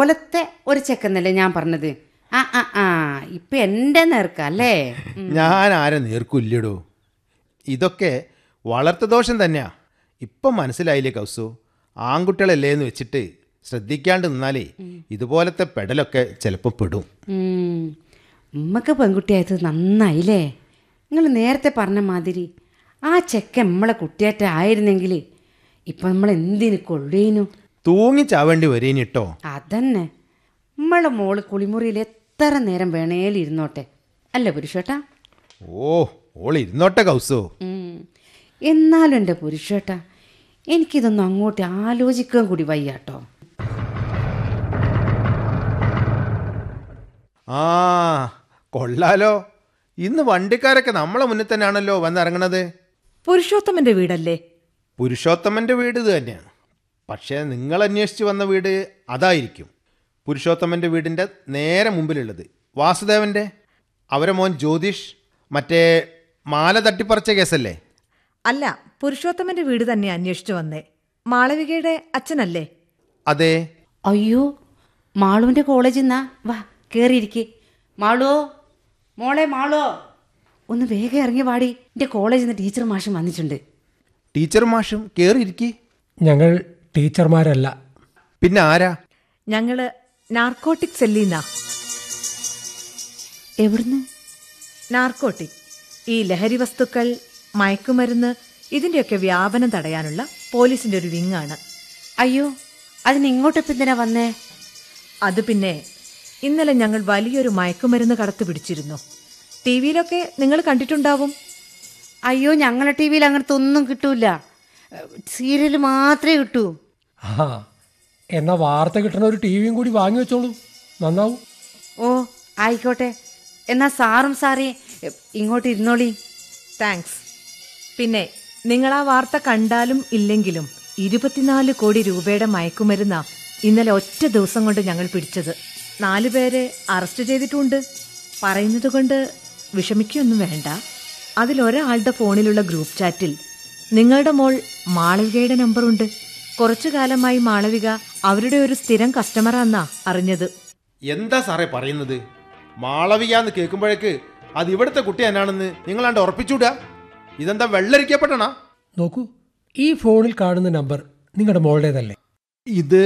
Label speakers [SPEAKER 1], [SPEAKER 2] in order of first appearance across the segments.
[SPEAKER 1] ഇതുപോലത്തെ ഒരു ചെക്കെന്നല്ലേ ഞാൻ പറഞ്ഞത് ആ ആ ആ ഇപ്പൊ എൻ്റെ നേർക്കല്ലേ
[SPEAKER 2] ഞാൻ ആരെ നേർക്കില്ലടോ ഇതൊക്കെ വളർത്തുദോഷം തന്നെയാ ഇപ്പം മനസ്സിലായില്ലേ കൗസു ആൺകുട്ടികളല്ലേ എന്ന് വെച്ചിട്ട് ശ്രദ്ധിക്കാണ്ട് നിന്നാലേ ഇതുപോലത്തെ പെടലൊക്കെ ചിലപ്പോൾ പെടും
[SPEAKER 1] ഉം. ഉമ്മക്ക് പെൺകുട്ടിയായത് നന്നായില്ലേ നിങ്ങൾ നേരത്തെ പറഞ്ഞ മാതിരി ആ ചെക്ക നമ്മളെ കുട്ടിയാറ്റ ആയിരുന്നെങ്കിൽ ഇപ്പം നമ്മൾ എന്തിനു കൊള്ളേനു
[SPEAKER 2] തൂങ്ങിച്ചാവേണ്ടി വരേനിട്ടോ
[SPEAKER 1] അതന്നെ നമ്മളെ മോള് കുളിമുറിയിൽ എത്ര നേരം വേണേലും ഇരുന്നോട്ടെ അല്ലേ പുരുഷേട്ടാ
[SPEAKER 2] ഓ ഓൾ ഇരുന്നോട്ടെ കൗസു
[SPEAKER 1] ഉം. എന്നാലും എൻ്റെ പുരുഷേട്ടാ എനിക്കിതൊന്നും അങ്ങോട്ട് ആലോചിക്കാൻ കൂടി വയ്യാട്ടോ
[SPEAKER 2] ആ കൊള്ളാലോ ഇന്ന് വണ്ടിക്കാരൊക്കെ നമ്മളെ മുന്നിൽ തന്നെയാണല്ലോ വന്നിറങ്ങണത്
[SPEAKER 3] പുരുഷോത്തമന്റെ വീടല്ലേ
[SPEAKER 2] പുരുഷോത്തമൻ്റെ വീട് ഇത് തന്നെയാണ് പക്ഷേ നിങ്ങൾ അന്വേഷിച്ച് വന്ന വീട് അതായിരിക്കും പുരുഷോത്തമൻ്റെ വീടിൻ്റെ നേരെ മുമ്പിലുള്ളത് വാസുദേവൻ്റെ അവരെ മോൻ ജ്യോതിഷ് മറ്റേ മാല തട്ടിപ്പറിച്ച കേസല്ലേ
[SPEAKER 3] അല്ല പുരുഷോത്തമന്റെ വീട് തന്നെ അന്വേഷിച്ചു വന്നേ മാളവികയുടെ അച്ഛനല്ലേ
[SPEAKER 2] അതെ
[SPEAKER 1] അയ്യോ മാളുവിൻ്റെ കോളേജിൽ നിന്നാ വാ കയറിയിരിക്കെ മാളോ മോളെ മാളോ ഒന്ന് വേഗം ഇറങ്ങി വാടി എൻ്റെ കോളേജിൽ നിന്ന് ടീച്ചർ മാഷും വന്നിട്ടുണ്ട്
[SPEAKER 2] ടീച്ചർ മാഷും കയറിയിരിക്കി
[SPEAKER 4] ഞങ്ങൾ ടീച്ചർമാരല്ല
[SPEAKER 2] പിന്നെ ആരാ
[SPEAKER 3] ഞങ്ങള് നാർക്കോട്ടിക് സെല്ലീന്നാ
[SPEAKER 1] എവിടുന്ന്
[SPEAKER 3] നാർക്കോട്ടിക് ഈ ലഹരി വസ്തുക്കൾ മയക്കുമരുന്ന് ഇതിന്റെയൊക്കെ വ്യാപനം തടയാനുള്ള പോലീസിന്റെ ഒരു വിങ്ങാണ്
[SPEAKER 1] അയ്യോ അതിന് ഇങ്ങോട്ടിപ്പം എന്തിനാ വന്നേ
[SPEAKER 3] അത് പിന്നെ ഇന്നലെ ഞങ്ങൾ വലിയൊരു മയക്കുമരുന്ന് കടത്ത് പിടിച്ചിരുന്നു ടി വിയിലൊക്കെ നിങ്ങൾ കണ്ടിട്ടുണ്ടാവും
[SPEAKER 1] അയ്യോ ഞങ്ങളെ ടി വിയിൽ അങ്ങനത്തെ ഒന്നും കിട്ടൂല സീരിയൽ മാത്രമേ കിട്ടൂ
[SPEAKER 4] ആ എന്നാ വാർത്ത കിട്ടണ ഒരു ടി വിയും കൂടി വാങ്ങി വെച്ചോളൂ നന്നാവും
[SPEAKER 1] ഓ ആയിക്കോട്ടെ എന്നാ സാറും സാറേ ഇങ്ങോട്ട് ഇരുന്നോളി
[SPEAKER 3] താങ്ക്സ് പിന്നെ നിങ്ങൾ ആ വാർത്ത കണ്ടാലും ഇല്ലെങ്കിലും ഇരുപത്തിനാല് കോടി രൂപയുടെ മയക്കുമരുന്നാ ഇന്നലെ ഒറ്റ ദിവസം കൊണ്ട് ഞങ്ങൾ പിടിച്ചത് നാലു പേരെ അറസ്റ്റ് ചെയ്തിട്ടുണ്ട് പറയുന്നത് കൊണ്ട് വിഷമിക്കൊന്നും വേണ്ട അതിലൊരാളുടെ ഫോണിലുള്ള ഗ്രൂപ്പ് ചാറ്റിൽ നിങ്ങളുടെ മോൾ മാളവികയുടെ നമ്പറുണ്ട് കുറച്ചു കാലമായി മാളവിക അവരുടെ ഒരു സ്ഥിരം കസ്റ്റമറാന്നാ അറിഞ്ഞത്
[SPEAKER 2] എന്താ സാറേ പറയുന്നത് മാളവിക എന്ന് കേൾക്കുമ്പോഴേക്ക് അത് ഇവിടുത്തെ കുട്ടി എന്നാണെന്ന് നിങ്ങളാണ്ട് ഉറപ്പിച്ചൂടാ ഇതെന്താ വെള്ളരിക്കപ്പെട്ടണ
[SPEAKER 4] നോക്കൂ ഈ ഫോണിൽ കാണുന്ന നമ്പർ നിങ്ങളുടെ മോളുടേതല്ലേ
[SPEAKER 2] ഇത്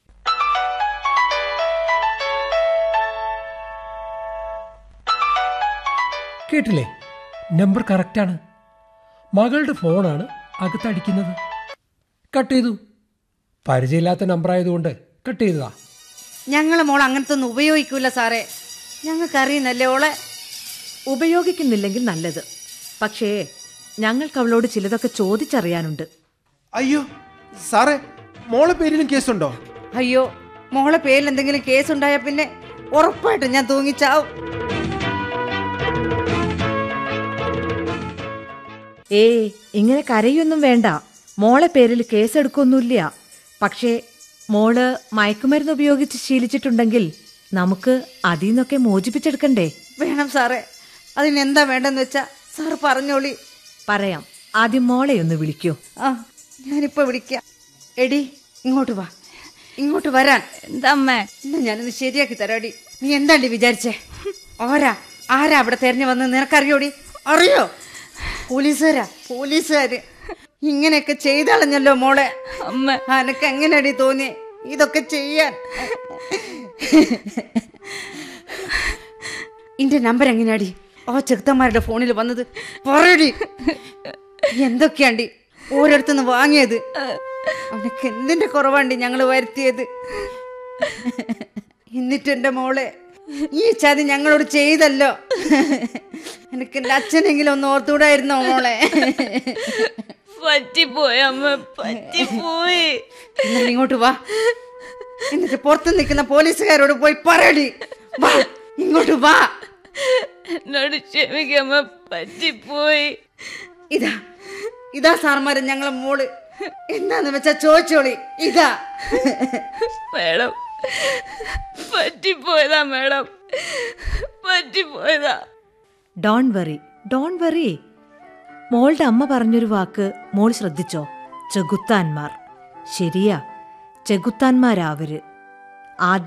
[SPEAKER 4] കേട്ടില്ലേ നമ്പർ കറക്റ്റാണ് മകളുടെ ഫോണാണ് അകത്തടിക്കുന്നത് കട്ട് ചെയ്തു പരിചയമില്ലാത്ത നമ്പർ ആയതുകൊണ്ട് കട്ട് ചെയ്തതാ
[SPEAKER 1] ഞങ്ങളെ മോൾ അങ്ങനത്തെ ഒന്നും ഉപയോഗിക്കൂല സാറേ ഞങ്ങൾക്കറിയുന്നല്ലേ ഓളെ
[SPEAKER 3] ഉപയോഗിക്കുന്നില്ലെങ്കിൽ നല്ലത് പക്ഷേ ഞങ്ങൾക്ക് അവളോട് ചിലതൊക്കെ ചോദിച്ചറിയാനുണ്ട്
[SPEAKER 2] അയ്യോ സാറേ മോളെ പേരിലും കേസുണ്ടോ
[SPEAKER 1] അയ്യോ മോളെ പേരിൽ എന്തെങ്കിലും കേസ് ഉണ്ടായാൽ പിന്നെ ഉറപ്പായിട്ടും ഞാൻ തൂങ്ങിച്ചാവും
[SPEAKER 3] ഏയ് ഇങ്ങനെ കരയൊന്നും വേണ്ട മോളെ പേരിൽ കേസെടുക്കൊന്നുമില്ല പക്ഷേ മോള് മയക്കുമരുന്ന് ഉപയോഗിച്ച് ശീലിച്ചിട്ടുണ്ടെങ്കിൽ നമുക്ക് അതിൽ നിന്നൊക്കെ മോചിപ്പിച്ചെടുക്കണ്ടേ
[SPEAKER 1] വേണം സാറേ അതിനെന്താ വേണ്ടെന്ന് വെച്ചാ സാർ പറഞ്ഞോളി
[SPEAKER 3] പറയാം ആദ്യം മോളെ ഒന്ന് വിളിക്കൂ
[SPEAKER 1] ആ ഞാനിപ്പോ വിളിക്കാം എടി ഇങ്ങോട്ട് വാ ഇങ്ങോട്ട് വരാൻ
[SPEAKER 5] എന്താ അമ്മേ
[SPEAKER 1] എന്നാ ഞാനൊന്ന് ശരിയാക്കി തരാടി നീ എന്താണ്ടി വിചാരിച്ചേ ആരാ ആരാ അവിടെ തെരഞ്ഞു വന്ന് നിനക്കറിയോടി അറിയോ പോലീസുകാരാ പോലീസുകാര് ഇങ്ങനെയൊക്കെ ചെയ്തളഞ്ഞല്ലോ മോളെ
[SPEAKER 5] അമ്മ
[SPEAKER 1] അനക്ക് എങ്ങനെയാടി തോന്നി ഇതൊക്കെ ചെയ്യാൻ ഇന്റെ നമ്പർ എങ്ങനെയാടി ആ ചെറുത്തന്മാരുടെ ഫോണിൽ വന്നത് പറയടി എന്തൊക്കെയാണ്ടി ഓരോരുത്തുനിന്ന് വാങ്ങിയത് അവനക്ക് എന്തിന്റെ കുറവാണ്ടി ഞങ്ങൾ വരുത്തിയത് എന്നിട്ട് എൻ്റെ മോളെ ഈ ചതി ഞങ്ങളോട് ചെയ്തല്ലോ എനിക്ക് എൻ്റെ അച്ഛനെങ്കിലും ഒന്ന് ഓർത്തുകൂടായിരുന്നോ മോളെ
[SPEAKER 5] പറ്റിപ്പോയി അമ്മ പറ്റിപ്പോയി
[SPEAKER 1] എന്നാൽ ഇങ്ങോട്ട് വാ എന്നിട്ട് പുറത്ത് നിൽക്കുന്ന പോലീസുകാരോട് പോയി പറയടി വാ ഇങ്ങോട്ട് വാ
[SPEAKER 5] എന്നോട് ക്ഷമിക്കമ്മ പറ്റിപ്പോയി
[SPEAKER 1] ഇതാ ഇതാ സാർമാരെ ഞങ്ങളെ മോള് എന്താന്ന് വെച്ചാ ചോദിച്ചോളി ഇതാ
[SPEAKER 5] മേഡം പറ്റിപ്പോയതാ മേഡം പറ്റിപ്പോയതാ
[SPEAKER 3] ഡോൺ വെറി ഡോൺ വെറി മോളുടെ അമ്മ പറഞ്ഞൊരു വാക്ക് മോൾ ശ്രദ്ധിച്ചോ ചെകുത്താന്മാർ ശരിയാ ചെകുത്താന്മാരാ അവര് ആദ്യം